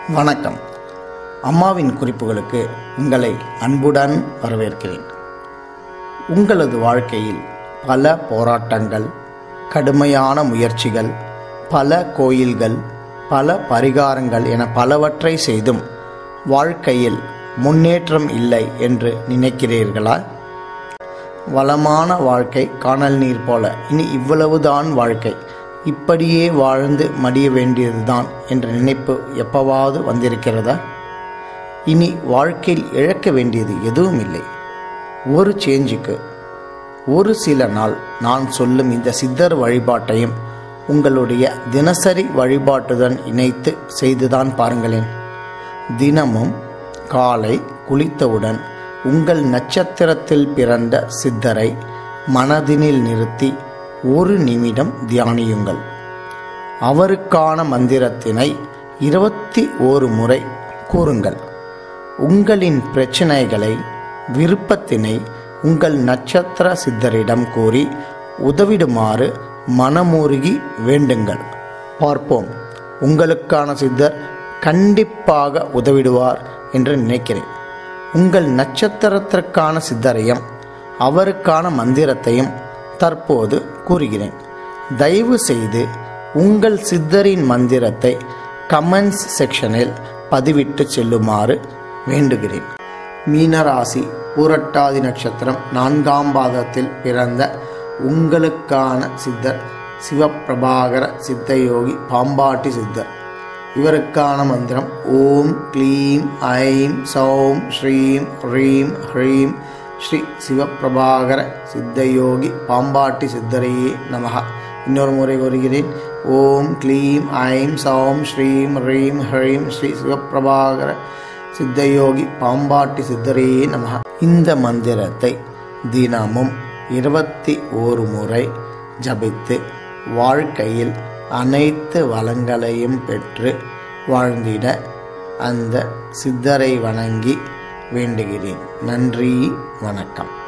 வணக்கம் அம்மாவின் குறிப்புகளுக்கு உங்களை அன்புடன் வரவேற்கிறேன் உங்களது வாழ்க்கையில் பல போராட்டங்கள் கடுமையான முயற்சிகள் பல கோயில்கள் பல பரிகாரங்கள் என பலவற்றை செய்தும் வாழ்க்கையில் முன்னேற்றம் இல்லை என்று நினைக்கிறீர்களா வளமான வாழ்க்கை காணல் நீர் போல இனி இவ்வளவுதான் வாழ்க்கை இப்படியே வாழ்ந்து மடிய வேண்டியதுதான் என்ற நினைப்பு எப்பவாவது வந்திருக்கிறதா இனி வாழ்க்கையில் இழக்க வேண்டியது எதுவும் இல்லை ஒரு சேஞ்சுக்கு ஒரு சில நாள் நான் சொல்லும் இந்த சித்தர் வழிபாட்டையும் உங்களுடைய தினசரி வழிபாட்டுடன் இணைத்து செய்துதான் பாருங்களேன் தினமும் காலை குளித்தவுடன் உங்கள் நட்சத்திரத்தில் பிறந்த சித்தரை மனதினில் நிறுத்தி ஒரு நிமிடம் தியானியுங்கள் அவருக்கான மந்திரத்தினை இருபத்தி ஓரு முறை கூறுங்கள் உங்களின் பிரச்சனைகளை விருப்பத்தினை உங்கள் நட்சத்திர சித்தரிடம் கூறி உதவிடுமாறு மனமுருகி வேண்டுங்கள் பார்ப்போம் உங்களுக்கான சித்தர் கண்டிப்பாக உதவிடுவார் என்று நினைக்கிறேன் உங்கள் நட்சத்திரத்திற்கான சித்தரையும் அவருக்கான மந்திரத்தையும் தற்போது கூறுகிறேன் தயவு செய்து உங்கள் சித்தரின் மந்திரத்தை கமெண்ட்ஸ் செக்ஷனில் பதிவிட்டு செல்லுமாறு வேண்டுகிறேன் மீனராசி பூரட்டாதி நட்சத்திரம் நான்காம் பாதத்தில் பிறந்த உங்களுக்கான சித்தர் சிவபிரபாகர சித்தயோகி பாம்பாட்டி சித்தர் இவருக்கான மந்திரம் ஓம் க்ளீம் ஐம் சௌம் ஸ்ரீம் ஹ்ரீம் ஹ்ரீம் ஸ்ரீ சிவபிரபாகர சித்தயோகி பாம்பாட்டி சித்தரையே நமகா இன்னொரு முறை வருகிறேன் ஓம் க்ளீம் ஐம் சௌம் ஸ்ரீம் ஹ்ரீம் ஹ்ரீம் ஸ்ரீ சிவபிரபாகர சித்தயோகி பாம்பாட்டி சித்தரையே நமகா இந்த மந்திரத்தை தினமும் இருபத்தி ஓரு முறை ஜபித்து வாழ்க்கையில் அனைத்து வளங்களையும் பெற்று வாழ்ந்திட அந்த சித்தரை வணங்கி வேண்டுகிறேன் நன்றி வணக்கம்